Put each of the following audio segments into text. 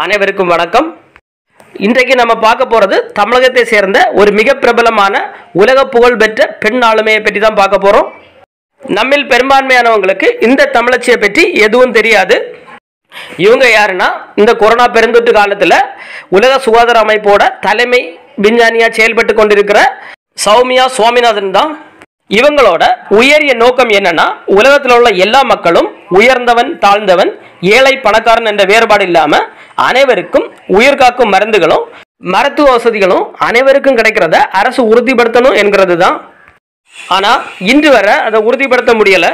அனைவருக்கும் வணக்கம் இன்றைக்கு நம்ம பார்க்க போகிறது தமிழகத்தை சேர்ந்த ஒரு மிக பிரபலமான உலக புகழ் பெற்ற பெண் ஆளுமையை பற்றி தான் பார்க்க போகிறோம் நம்மில் பெரும்பான்மையானவங்களுக்கு இந்த தமிழச்சியை பற்றி எதுவும் தெரியாது இவங்க யாருன்னா இந்த கொரோனா பெருந்தொற்று காலத்தில் உலக சுகாதார அமைப்போட தலைமை விஞ்ஞானியாக செயல்பட்டு கொண்டிருக்கிற சௌமியா சுவாமிநாதன் தான் இவங்களோட உயரிய நோக்கம் என்னன்னா உலகத்தில் உள்ள எல்லா மக்களும் உயர்ந்தவன் தாழ்ந்தவன் ஏழை பணக்காரன் என்ற வேறுபாடு இல்லாம அனைவருக்கும் உயிர் காக்கும் மருந்துகளும் மருத்துவ வசதிகளும் அனைவருக்கும் கிடைக்கிறத அரசு உறுதிப்படுத்தணும் என்கிறது தான் ஆனா இன்று வரை அதை உறுதிப்படுத்த முடியல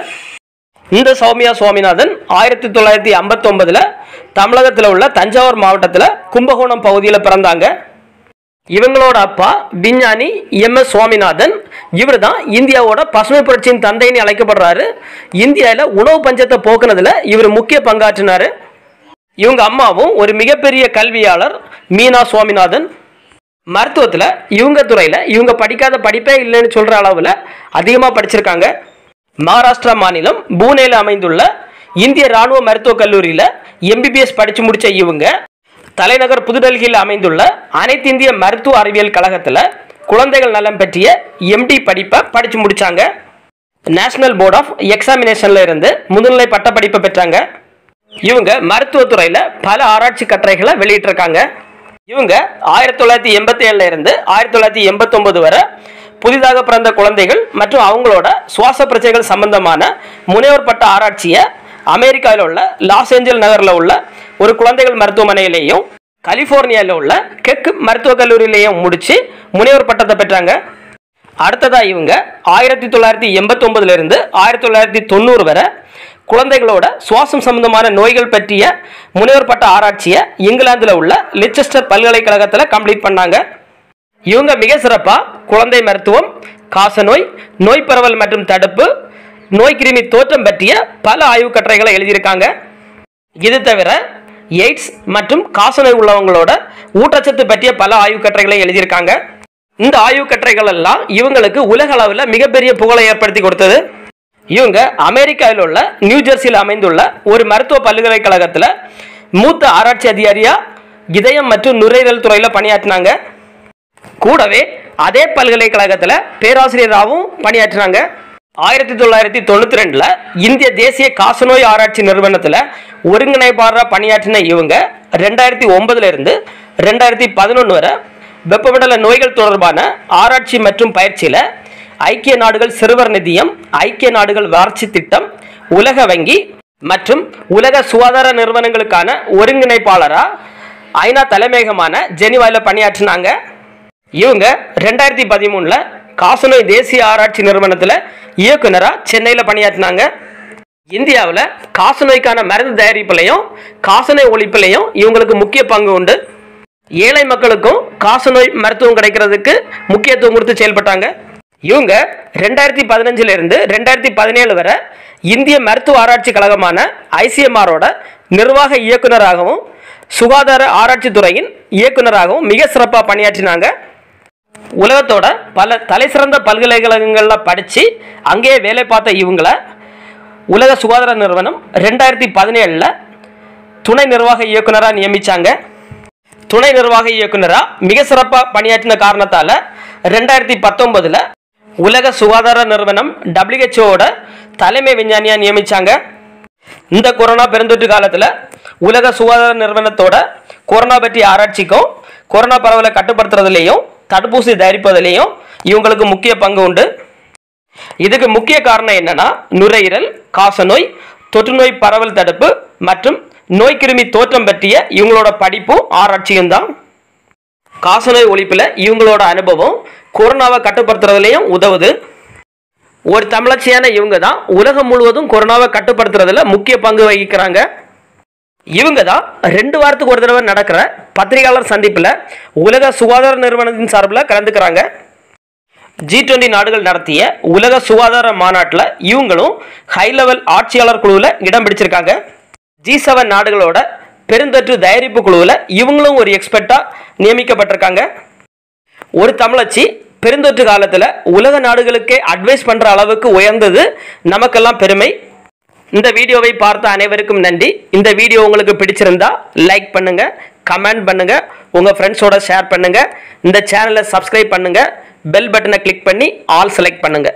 இந்த சௌமியா சுவாமிநாதன் ஆயிரத்தி தொள்ளாயிரத்தி ஐம்பத்தொன்பதுல தமிழகத்தில் உள்ள தஞ்சாவூர் மாவட்டத்தில் கும்பகோணம் பகுதியில் பிறந்தாங்க இவங்களோட அப்பா விஞ்ஞானி எம் எஸ் சுவாமிநாதன் இவர் தான் இந்தியாவோட பசுமை புரட்சியின் தந்தைன்னு அழைக்கப்படுறாரு இந்தியாவில் உணவு பஞ்சத்தை போக்குனதுல இவர் முக்கிய பங்காற்றினார் இவங்க அம்மாவும் ஒரு மிகப்பெரிய கல்வியாளர் மீனா சுவாமிநாதன் மருத்துவத்தில் இவங்க துறையில் இவங்க படிக்காத படிப்பே இல்லைன்னு சொல்கிற அளவில் அதிகமாக படிச்சிருக்காங்க மகாராஷ்டிரா மாநிலம் பூனேல அமைந்துள்ள இந்திய ராணுவ மருத்துவக் கல்லூரியில் எம்பிபிஎஸ் படித்து முடித்த இவங்க தலைநகர் புதுடெல்லியில் அமைந்துள்ள அனைத்து இந்திய மருத்துவ அறிவியல் கழகத்தில் குழந்தைகள் நலம் பற்றிய எம்டி படிப்பை படித்து முடித்தாங்க நேஷனல் போர்ட் ஆஃப் எக்ஸாமினேஷனில் இருந்து முதுநிலை பட்டப்படிப்பை பெற்றாங்க இவங்க மருத்துவத்துறையில் பல ஆராய்ச்சி கட்டுரைகளை வெளியிட்டிருக்காங்க இவங்க ஆயிரத்தி தொள்ளாயிரத்தி எண்பத்தி ஏழுல இருந்து ஆயிரத்தி தொள்ளாயிரத்தி எண்பத்தொன்பது வரை புதிதாக பிறந்த குழந்தைகள் மற்றும் அவங்களோட சுவாச பிரச்சனைகள் சம்பந்தமான முனைவர் பட்ட ஆராய்ச்சியை அமெரிக்காவில் உள்ள லாஸ் ஏஞ்சல் நகரில் உள்ள ஒரு குழந்தைகள் மருத்துவமனையிலேயும் கலிஃபோர்னியாவில் உள்ள கெக் மருத்துவக் கல்லூரியிலையும் முடித்து முனைவர் பட்டத்தை பெற்றாங்க அடுத்ததா இவங்க ஆயிரத்தி தொள்ளாயிரத்தி எண்பத்தொன்பதுல இருந்து ஆயிரத்தி தொள்ளாயிரத்தி தொண்ணூறு வரை குழந்தைகளோட சுவாசம் சம்பந்தமான நோய்கள் பற்றிய முனைவர் பட்ட ஆராய்ச்சியை இங்கிலாந்தில் உள்ள லிச்செஸ்டர் பல்கலைக்கழகத்தில் கம்ப்ளீட் பண்ணாங்க இவங்க மிக சிறப்பாக குழந்தை மருத்துவம் காசநோய் நோய் பரவல் மற்றும் தடுப்பு நோய் கிருமி தோற்றம் பற்றிய பல ஆய்வுக் கட்டுரைகளை எழுதியிருக்காங்க இது தவிர எய்ட்ஸ் மற்றும் காசநோய் உள்ளவங்களோட ஊட்டச்சத்து பற்றிய பல ஆய்வுக் கட்டுரைகளை எழுதியிருக்காங்க இந்த ஆய்வுக் கட்டுரைகள் எல்லாம் இவங்களுக்கு உலக அளவில் மிகப்பெரிய புகழை ஏற்படுத்தி கொடுத்தது இவங்க அமெரிக்காவில் உள்ள நியூ ஜெர்சியில் அமைந்துள்ள ஒரு மருத்துவ பல்கலைக்கழகத்தில் மூத்த ஆராய்ச்சி அதிகாரியா இதயம் மற்றும் நுரையீரல் துறையில் பணியாற்றினாங்க கூடவே அதே பல்கலைக்கழகத்தில் பேராசிரியராகவும் பணியாற்றினாங்க ஆயிரத்தி தொள்ளாயிரத்தி தொண்ணூற்றி ரெண்டில் இந்திய தேசிய காசநோய் ஆராய்ச்சி நிறுவனத்தில் ஒருங்கிணைப்பாளராக பணியாற்றின இவங்க ரெண்டாயிரத்தி ஒன்பதுல இருந்து ரெண்டாயிரத்தி பதினொன்று வரை வெப்பமண்டல நோய்கள் தொடர்பான ஆராய்ச்சி மற்றும் பயிற்சியில் ஐக்கிய நாடுகள் சிறுவர் நிதியம் ஐக்கிய நாடுகள் வளர்ச்சி திட்டம் உலக வங்கி மற்றும் உலக சுகாதார நிறுவனங்களுக்கான ஒருங்கிணைப்பாளராக ஐநா தலைமையகமான ஜெனிவாவில் பணியாற்றினாங்க இவங்க ரெண்டாயிரத்தி பதிமூணில் காசநோய் தேசிய ஆராய்ச்சி நிறுவனத்தில் இயக்குனராக சென்னையில் பணியாற்றினாங்க இந்தியாவில் காசநோய்க்கான மருந்து தயாரிப்புலையும் காசநோய் ஒழிப்புலையும் இவங்களுக்கு முக்கிய பங்கு உண்டு ஏழை மக்களுக்கும் காசநோய் மருத்துவம் கிடைக்கிறதுக்கு முக்கியத்துவம் கொடுத்து செயல்பட்டாங்க இவங்க ரெண்டாயிரத்தி பதினஞ்சுல இருந்து ரெண்டாயிரத்தி பதினேழு வரை இந்திய மருத்துவ ஆராய்ச்சி கழகமான ஐசிஎம்ஆரோட நிர்வாக இயக்குனராகவும் சுகாதார ஆராய்ச்சி துறையின் இயக்குனராகவும் மிக சிறப்பாக பணியாற்றினாங்க உலகத்தோட பல தலைசிறந்த பல்கலைக்கழகங்களில் படித்து அங்கேயே வேலை பார்த்த இவங்கள உலக சுகாதார நிறுவனம் ரெண்டாயிரத்தி பதினேழில் துணை நிர்வாக இயக்குனராக நியமித்தாங்க துணை நிர்வாக இயக்குனராக மிக சிறப்பாக பணியாற்றின காரணத்தால் ரெண்டாயிரத்தி பத்தொன்பதில் உலக சுகாதார நிறுவனம் டபிள்யூஹெச்ஓட தலைமை விஞ்ஞானியாக நியமித்தாங்க இந்த கொரோனா பெருந்தொற்று காலத்தில் உலக சுகாதார நிறுவனத்தோட கொரோனா பற்றிய ஆராய்ச்சிக்கும் கொரோனா பரவலை கட்டுப்படுத்துறதுலேயும் தடுப்பூசி தயாரிப்பதிலையும் இவங்களுக்கு முக்கிய பங்கு உண்டு இதுக்கு முக்கிய காரணம் என்னன்னா நுரையீரல் காசநோய் தொற்றுநோய் பரவல் தடுப்பு மற்றும் நோய் கிருமி தோற்றம் பற்றிய இவங்களோட படிப்பும் ஆராய்ச்சியும் தான் காசநோய் ஒழிப்பில் இவங்களோட அனுபவம் கொரோனாவை கட்டுப்படுத்துறதுலையும் உதவுது ஒரு தமிழச்சியான இவங்க தான் உலகம் முழுவதும் கொரோனாவை கட்டுப்படுத்துறதுல முக்கிய பங்கு வகிக்கிறாங்க இவங்க தான் ரெண்டு வாரத்துக்கு ஒரு தடவை நடக்கிற பத்திரிகையாளர் சந்திப்பில் உலக சுகாதார நிறுவனத்தின் சார்பில் கலந்துக்கிறாங்க ஜி டுவெண்ட்டி நாடுகள் நடத்திய உலக சுகாதார மாநாட்டில் இவங்களும் ஹை லெவல் ஆட்சியாளர் குழுவில் இடம் பிடிச்சிருக்காங்க ஜி செவன் நாடுகளோட பெருந்தொற்று தயாரிப்பு குழுவில் இவங்களும் ஒரு எக்ஸ்பர்ட்டாக நியமிக்கப்பட்டிருக்காங்க ஒரு தமிழச்சி பெருந்தொற்று காலத்தில் உலக நாடுகளுக்கே அட்வைஸ் பண்ணுற அளவுக்கு உயர்ந்தது நமக்கெல்லாம் பெருமை இந்த வீடியோவை பார்த்த அனைவருக்கும் நன்றி இந்த வீடியோ உங்களுக்கு பிடிச்சிருந்தா லைக் பண்ணுங்க கமெண்ட் பண்ணுங்க உங்க ஃப்ரெண்ட்ஸோட ஷேர் பண்ணுங்க இந்த சேனலை சப்ஸ்கிரைப் பண்ணுங்க பெல் பட்டனை கிளிக் பண்ணி ஆல் செலக்ட் பண்ணுங்க